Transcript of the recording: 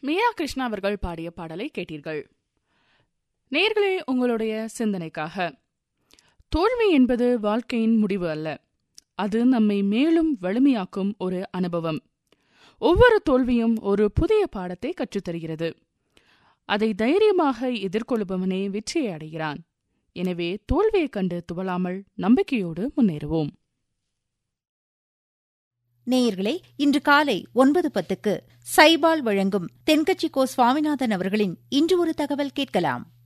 மீரா கிருஷ்ணா அவர்கள் பாடிய பாடலை கேட்டீர்கள் நேர்களே உங்களுடைய சிந்தனைக்காக தோல்வி என்பது வாழ்க்கையின் முடிவு அல்ல அது நம்மை மேலும் வலிமையாக்கும் ஒரு அனுபவம் ஒவ்வொரு தோல்வியும் ஒரு புதிய பாடத்தை கற்றுத்தருகிறது அதை தைரியமாக எதிர்கொள்பவனே வெற்றியை அடைகிறான் எனவே தோல்வியைக் கண்டு துவளாமல் நம்பிக்கையோடு முன்னேறுவோம் நேயர்களே இன்று காலை ஒன்பது பத்துக்கு சைபால் வழங்கும் தென்கட்சி கோ சுவாமிநாதன் அவர்களின் இன்று ஒரு தகவல் கேட்கலாம்